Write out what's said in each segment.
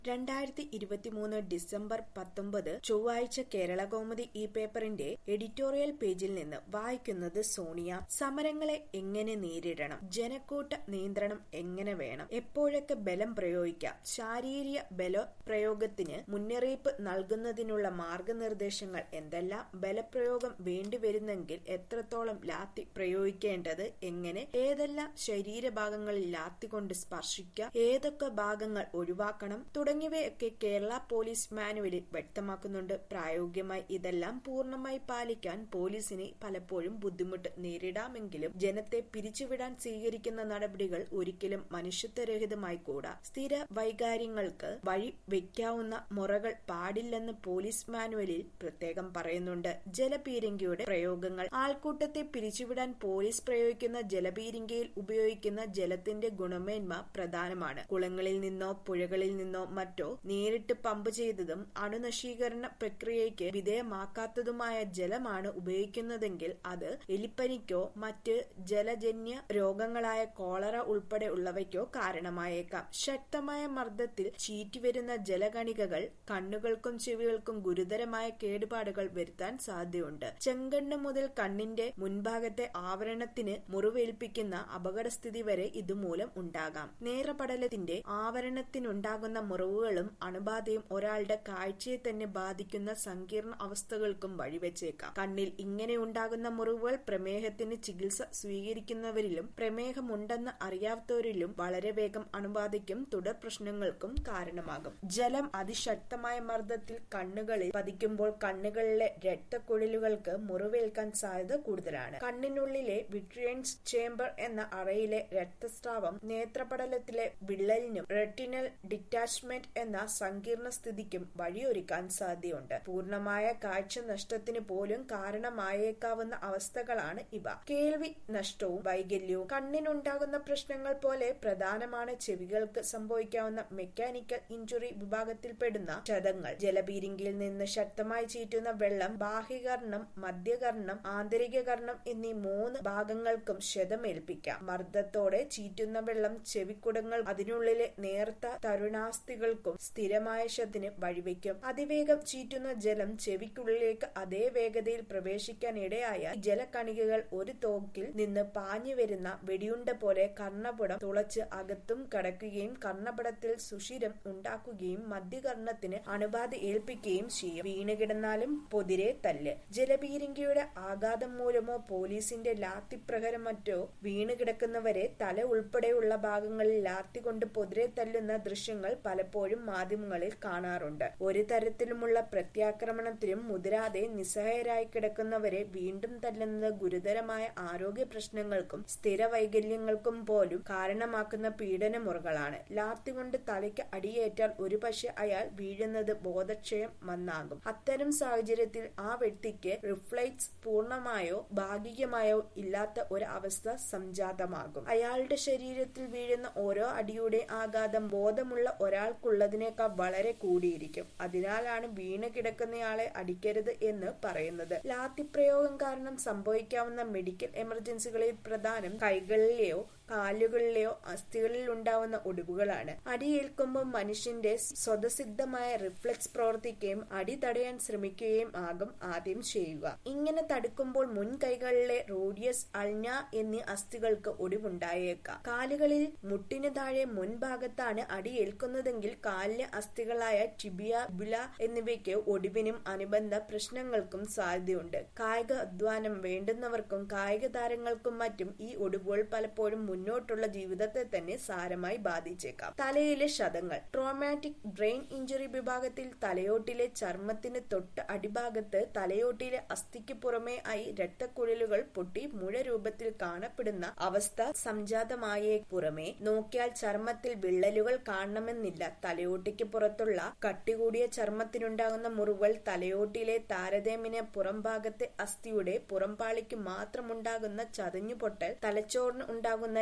രണ്ടായിരത്തി ഇരുപത്തിമൂന്ന് ഡിസംബർ പത്തൊമ്പത് ചൊവ്വാഴ്ച കേരളകൗമുദി ഈ പേപ്പറിന്റെ എഡിറ്റോറിയൽ പേജിൽ നിന്ന് വായിക്കുന്നത് സോണിയ സമരങ്ങളെ എങ്ങനെ നേരിടണം ജനക്കൂട്ട നിയന്ത്രണം എങ്ങനെ വേണം എപ്പോഴൊക്കെ ബലം പ്രയോഗിക്കാം ശാരീരിക ബലപ്രയോഗത്തിന് മുന്നറിയിപ്പ് നൽകുന്നതിനുള്ള മാർഗനിർദ്ദേശങ്ങൾ എന്തെല്ലാം ബലപ്രയോഗം വേണ്ടിവരുന്നെങ്കിൽ എത്രത്തോളം ലാത്തി പ്രയോഗിക്കേണ്ടത് എങ്ങനെ ഏതെല്ലാം ശരീരഭാഗങ്ങളിൽ ലാത്തി കൊണ്ട് സ്പർശിക്കാം ഏതൊക്കെ ഭാഗങ്ങൾ ഒഴിവാക്കണം തുടങ്ങിയവയൊക്കെ കേരള പോലീസ് മാനുവലിൽ വ്യക്തമാക്കുന്നുണ്ട് പ്രായോഗികമായി ഇതെല്ലാം പൂർണ്ണമായി പാലിക്കാൻ പോലീസിന് പലപ്പോഴും ബുദ്ധിമുട്ട് നേരിടാമെങ്കിലും ജനത്തെ പിരിച്ചുവിടാൻ സ്വീകരിക്കുന്ന നടപടികൾ ഒരിക്കലും മനുഷ്യത്വരഹിതമായി കൂടാ സ്ഥിര വൈകാര്യങ്ങൾക്ക് വഴി വെക്കാവുന്ന മുറകൾ പാടില്ലെന്ന് പോലീസ് മാനുവലിൽ പ്രത്യേകം പറയുന്നുണ്ട് ജലപീരങ്കിയുടെ പ്രയോഗങ്ങൾ ആൾക്കൂട്ടത്തെ പിരിച്ചുവിടാൻ പോലീസ് പ്രയോഗിക്കുന്ന ജലപീരങ്കിയിൽ ഉപയോഗിക്കുന്ന ജലത്തിന്റെ ഗുണമേന്മ പ്രധാനമാണ് കുളങ്ങളിൽ നിന്നോ പുഴകളിൽ നിന്നോ മറ്റോ നേരിട്ട് പമ്പ് ചെയ്തതും അണുനശീകരണ പ്രക്രിയയ്ക്ക് വിധേയമാക്കാത്തതുമായ ജലമാണ് ഉപയോഗിക്കുന്നതെങ്കിൽ അത് എലിപ്പനിക്കോ മറ്റ് ജലജന്യ രോഗങ്ങളായ കോളറ ഉൾപ്പെടെ ഉള്ളവയ്ക്കോ കാരണമായേക്കാം ശക്തമായ മർദ്ദത്തിൽ ചീറ്റിവരുന്ന ജലകണികകൾ കണ്ണുകൾക്കും ചെവികൾക്കും ഗുരുതരമായ കേടുപാടുകൾ വരുത്താൻ സാധ്യതയുണ്ട് ചെങ്കണ്ണ് മുതൽ കണ്ണിന്റെ മുൻഭാഗത്തെ ആവരണത്തിന് മുറിവേൽപ്പിക്കുന്ന അപകടസ്ഥിതി വരെ ഇതുമൂലം ഉണ്ടാകാം നേത്രപടലത്തിന്റെ ആവരണത്തിനുണ്ടാകുന്ന മുറിവുകളും അണുബാധയും ഒരാളുടെ കാഴ്ചയെ തന്നെ ബാധിക്കുന്ന സങ്കീർണ അവസ്ഥകൾക്കും വഴിവെച്ചേക്കാം കണ്ണിൽ ഇങ്ങനെ ഉണ്ടാകുന്ന മുറിവുകൾ പ്രമേഹത്തിന് ചികിത്സ സ്വീകരിക്കുന്നവരിലും പ്രമേഹമുണ്ടെന്ന് അറിയാത്തവരിലും വളരെ വേഗം അണുബാധയ്ക്കും തുടർ പ്രശ്നങ്ങൾക്കും കാരണമാകും ജലം അതിശക്തമായ മർദ്ദത്തിൽ കണ്ണുകളിൽ പതിക്കുമ്പോൾ കണ്ണുകളിലെ രക്തക്കുഴലുകൾക്ക് മുറിവേൽക്കാൻ സാധ്യത കൂടുതലാണ് കണ്ണിനുള്ളിലെ വിട്രിയൻസ് ചേംബർ എന്ന അറയിലെ രക്തസ്രാവം നേത്രപടലത്തിലെ വിള്ളലിനും റെറ്റിനൽ ഡിറ്റാച്ച്മെന്റ് എന്ന സങ്കീർണ സ്ഥിതിക്കും വഴിയൊരുക്കാൻ സാധ്യതയുണ്ട് പൂർണ്ണമായ കാഴ്ച നഷ്ടത്തിന് പോലും കാരണമായേക്കാവുന്ന അവസ്ഥകളാണ് ഇവ കേൾവി നഷ്ടവും വൈകല്യവും കണ്ണിനുണ്ടാകുന്ന പ്രശ്നങ്ങൾ പോലെ പ്രധാനമാണ് ചെവികൾക്ക് സംഭവിക്കാവുന്ന മെക്കാനിക്കൽ ഇഞ്ചുറി വിഭാഗത്തിൽപ്പെടുന്ന ക്ഷതങ്ങൾ ജലപീരിങ്കിയിൽ നിന്ന് ശക്തമായി ചീറ്റുന്ന വെള്ളം ബാഹ്യകർണം മധ്യകർണം ആന്തരിക കർണം എന്നീ മൂന്ന് ഭാഗങ്ങൾക്കും ക്ഷതമേൽപ്പിക്കാം മർദ്ദത്തോടെ ചീറ്റുന്ന വെള്ളം ചെവിക്കുടങ്ങൾ അതിനുള്ളിലെ നേർത്ത തരുണാസ്ഥികൾക്കും സ്ഥിരമായ ക്ഷതത്തിന് വഴിവെക്കും അതിവേഗം ചീറ്റുന്ന ജലം ചെവിക്കുള്ളിലേക്ക് അതേ വേഗതയിൽ പ്രവേശിക്കാൻ ഇടയായ ജലകണികകൾ ഒരു തോക്കിൽ നിന്ന് പാഞ്ഞു വരുന്ന വെടിയുണ്ട പോലെ കർണപുടം തുളച്ച് അകത്തും കടക്കുകയും കർണപടത്തിൽ സുഷിരം ഉണ്ടാക്കുകയും മധ്യകർണത്തിന് അണുബാധ ഏൽപ്പിക്കുകയും ചെയ്യും വീണുകിടന്നാലും പൊതിരെ തല്ല് ജലപീരങ്കിയുടെ ആഘാതം മൂലമോ പോലീസിന്റെ ലാത്തിപ്രഹരം മറ്റോ വീണുകിടക്കുന്നവരെ തല ഉൾപ്പെടെയുള്ള ഭാഗങ്ങളിൽ ലാത്തി കൊണ്ട് പൊതിരെ തല്ലുന്ന ദൃശ്യങ്ങൾ പലപ്പോഴും മാധ്യമങ്ങളിൽ കാണാറുണ്ട് ഒരു തരത്തിലുമുള്ള പ്രത്യാക്രമണത്തിനും മുതിരാതെ നിസ്സഹായരായി കിടക്കുന്നവരെ വീണ്ടും തല്ലുന്നത് ഗുരുതരമായ ആരോഗ്യ പ്രശ്നങ്ങൾക്കും സ്ഥിര വൈകല്യങ്ങൾക്കും പോലും കാരണമാക്കുന്ന പീഡനമുറകളാണ് ലാത്തി കൊണ്ട് തലയ്ക്ക് അടിയേറ്റാൽ ഒരുപക്ഷെ അയാൾ വീഴുന്നത് ബോധക്ഷയം വന്നാകും അത്തരം സാഹചര്യത്തിൽ ആ വ്യക്തിക്ക് റിഫ്ലക്സ് പൂർണ്ണമായോ ഭാഗികമായോ ഇല്ലാത്ത ഒരു അവസ്ഥ സംജാതമാകും അയാളുടെ ശരീരത്തിൽ വീഴുന്ന ഓരോ അടിയുടെ ആഘാതം ബോധമുള്ള ഒരാൾക്കുള്ളതിനേക്കാൾ വളരെ കൂടിയിരിക്കും അതിനാലാണ് വീണ് കിടക്കുന്നയാളെ അടിക്കരുത് എന്ന് പറയുന്നത് ലാത്തിപ്രയോഗം കാരണം സംഭവിക്കാവുന്ന മെഡിക്കൽ എമർജൻസികളിൽ പ്രധാനം കൈകളിലെയോ കാലുകളിലെയോ അസ്ഥികളിൽ ഉണ്ടാവുന്ന ഒടിവുകളാണ് അടിയേൽക്കുമ്പോൾ മനുഷ്യന്റെ സ്വതസിദ്ധമായ റിഫ്ലക്സ് പ്രവർത്തിക്കുകയും അടി തടയാൻ ശ്രമിക്കുകയും ആകും ആദ്യം ചെയ്യുക ഇങ്ങനെ തടുക്കുമ്പോൾ മുൻ കൈകളിലെ റോഡിയസ് അൾഞ്ഞ എന്നീ അസ്ഥികൾക്ക് ഒടിവുണ്ടായേക്കാം കാലുകളിൽ മുട്ടിന് താഴെ മുൻഭാഗത്താണ് അടിയേൽക്കുന്നതെങ്കിൽ കാലിലെ അസ്ഥികളായ ടിബിയ ബുല എന്നിവയ്ക്ക് ഒടിവിനും അനുബന്ധ പ്രശ്നങ്ങൾക്കും സാധ്യതയുണ്ട് കായിക അധ്വാനം വേണ്ടുന്നവർക്കും കായിക താരങ്ങൾക്കും മറ്റും ഈ ഒടിവുകൾ പലപ്പോഴും മുന്നോട്ടുള്ള ജീവിതത്തെ തന്നെ സാരമായി ബാധിച്ചേക്കാം തലയിലെ ക്ഷതങ്ങൾ ട്രോമാറ്റിക് ബ്രെയിൻ ഇഞ്ചുറി വിഭാഗത്തിൽ തലയോട്ടിലെ ചർമ്മത്തിന് തൊട്ട് അടിഭാഗത്ത് തലയോട്ടിലെ അസ്ഥിക്ക് പുറമേ ആയി രക്തക്കുഴലുകൾ പൊട്ടി മുഴ രൂപത്തിൽ കാണപ്പെടുന്ന അവസ്ഥ സംജാതമായേ പുറമേ നോക്കിയാൽ ചർമ്മത്തിൽ വിള്ളലുകൾ കാണണമെന്നില്ല തലയോട്ടിക്ക് പുറത്തുള്ള കട്ടികൂടിയ ചർമ്മത്തിനുണ്ടാകുന്ന മുറിവുകൾ തലയോട്ടിലെ താരതമ്യേന പുറംഭാഗത്തെ അസ്ഥിയുടെ പുറംപാളിക്ക് മാത്രമുണ്ടാകുന്ന ചതഞ്ഞുപൊട്ടൽ തലച്ചോറിന് ഉണ്ടാകുന്ന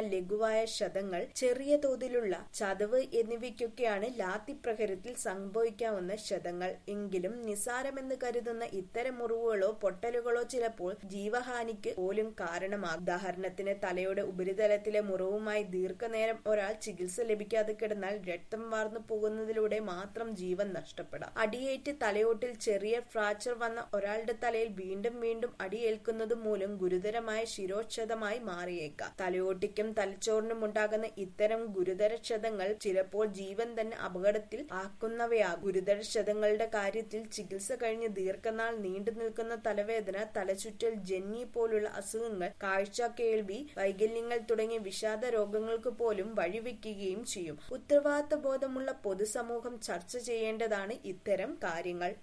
ലഘുവായ ക്ഷതങ്ങൾ ചെറിയ തോതിലുള്ള ചതവ് എന്നിവയ്ക്കൊക്കെയാണ് ലാത്തി പ്രഹരത്തിൽ സംഭവിക്കാവുന്ന ക്ഷതങ്ങൾ എങ്കിലും നിസാരമെന്ന് കരുതുന്ന ഇത്തരം മുറിവുകളോ പൊട്ടലുകളോ ചിലപ്പോൾ ജീവഹാനിക്ക് പോലും കാരണമാകും ഉദാഹരണത്തിന് തലയുടെ ഉപരിതലത്തിലെ മുറിവുമായി ദീർഘനേരം ഒരാൾ ചികിത്സ ലഭിക്കാതെ കിടന്നാൽ രക്തം വാർന്നു പോകുന്നതിലൂടെ മാത്രം ജീവൻ നഷ്ടപ്പെടാം അടിയേറ്റ് തലയോട്ടിൽ ചെറിയ ഫ്രാക്ചർ വന്ന ഒരാളുടെ തലയിൽ വീണ്ടും വീണ്ടും അടിയേൽക്കുന്നത് മൂലം ഗുരുതരമായ ശിരോക്ഷതമായി മാറിയേക്കാം തലയോട്ടിക്കും തലച്ചോറിനും ഉണ്ടാകുന്ന ഇത്തരം ഗുരുതര ക്ഷതങ്ങൾ ചിലപ്പോൾ ജീവൻ തന്നെ അപകടത്തിൽ ആക്കുന്നവയാകും ഗുരുതര ക്ഷതങ്ങളുടെ കാര്യത്തിൽ ചികിത്സ കഴിഞ്ഞ് ദീർഘനാൾ നീണ്ടു നിൽക്കുന്ന തലവേദന തലചുറ്റൽ ജന്നി പോലുള്ള അസുഖങ്ങൾ കാഴ്ച കേൾവി വൈകല്യങ്ങൾ തുടങ്ങിയ വിഷാദ രോഗങ്ങൾക്ക് പോലും വഴിവെക്കുകയും ചെയ്യും ഉത്തരവാദിത്ത ബോധമുള്ള പൊതുസമൂഹം ചർച്ച ചെയ്യേണ്ടതാണ് ഇത്തരം കാര്യങ്ങൾ